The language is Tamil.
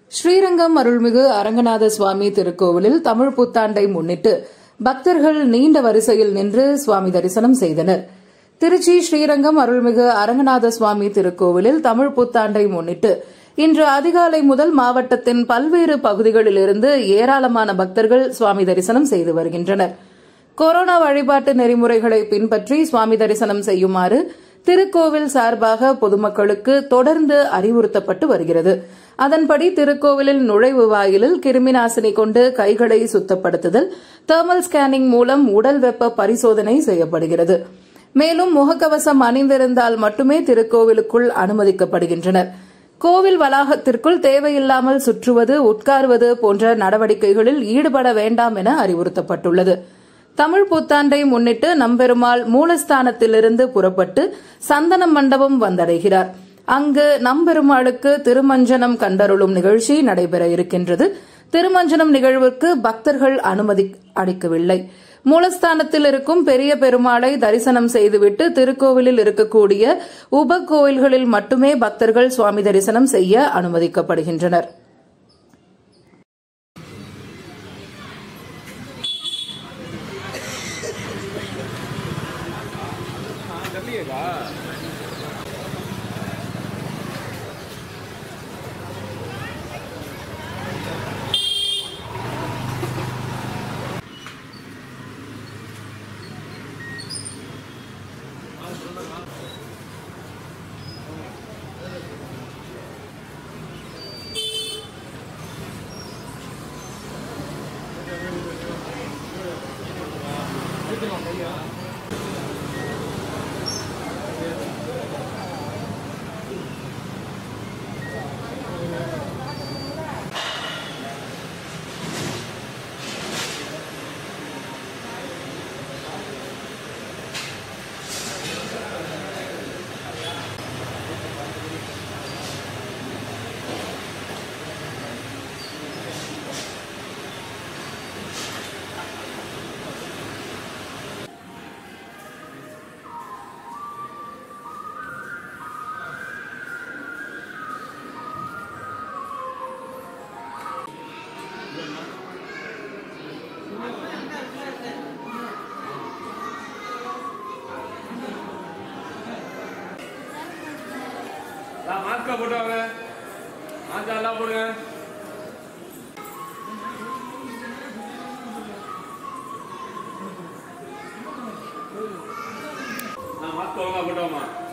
ஸ்ரீரங்கம் அருள்மிகு அரங்கநாத சுவாமி திருக்கோவிலில் தமிழ் புத்தாண்டை முன்னிட்டு பக்தர்கள் நீண்ட வரிசையில் நின்று சுவாமி தரிசனம் செய்தனர் திருச்சி ஸ்ரீரங்கம் அருள்மிகு அரங்கநாத சுவாமி திருக்கோவிலில் தமிழ் புத்தாண்டை முன்னிட்டு இன்று அதிகாலை முதல் மாவட்டத்தின் பல்வேறு பகுதிகளிலிருந்து ஏராளமான பக்தர்கள் சுவாமி தரிசனம் செய்து வருகின்றனர் கொரோனா வழிபாட்டு நெறிமுறைகளை பின்பற்றி சுவாமி தரிசனம் செய்யுமாறு திருக்கோவில் சார்பாக பொதுமக்களுக்கு தொடர்ந்து அறிவுறுத்தப்பட்டு வருகிறது அதன்படி திருக்கோவிலில் நுழைவு வாயிலில் கிருமிநாசினி கொண்டு கைகளை சுத்தப்படுத்துதல் தெர்மல் ஸ்கேனிங் மூலம் உடல் வெப்ப பரிசோதனை செய்யப்படுகிறது மேலும் முகக்கவசம் அணிந்திருந்தால் மட்டுமே திருக்கோவிலுக்குள் அனுமதிக்கப்படுகின்றனர் கோவில் வளாகத்திற்குள் தேவையில்லாமல் சுற்றுவது உட்காருவது போன்ற நடவடிக்கைகளில் ஈடுபட வேண்டாம் என அறிவுறுத்தப்பட்டுள்ளது தமிழ் புத்தாண்டை முன்னிட்டு நம்பெருமாள் மூலஸ்தானத்திலிருந்து புறப்பட்டு சந்தன மண்டபம் வந்தடைகிறார் அங்கு நம்பெருமாளுக்கு திருமஞ்சனம் கண்டருளும் நிகழ்ச்சி நடைபெற இருக்கின்றது திருமஞ்சனம் நிகழ்வுக்கு பக்தர்கள் அனுமதி அளிக்கவில்லை மூலஸ்தானத்தில் இருக்கும் பெரிய பெருமாளை தரிசனம் செய்துவிட்டு திருக்கோவிலில் இருக்கக்கூடிய உப கோயில்களில் மட்டுமே பக்தர்கள் சுவாமி தரிசனம் செய்ய அனுமதிக்கப்படுகின்றனர் மாஸ்கா போட்டு வாங்க மாஸ்கா எல்லாம் போடுங்க மாஸ்க் ஒழுங்கா போட்டு வாமா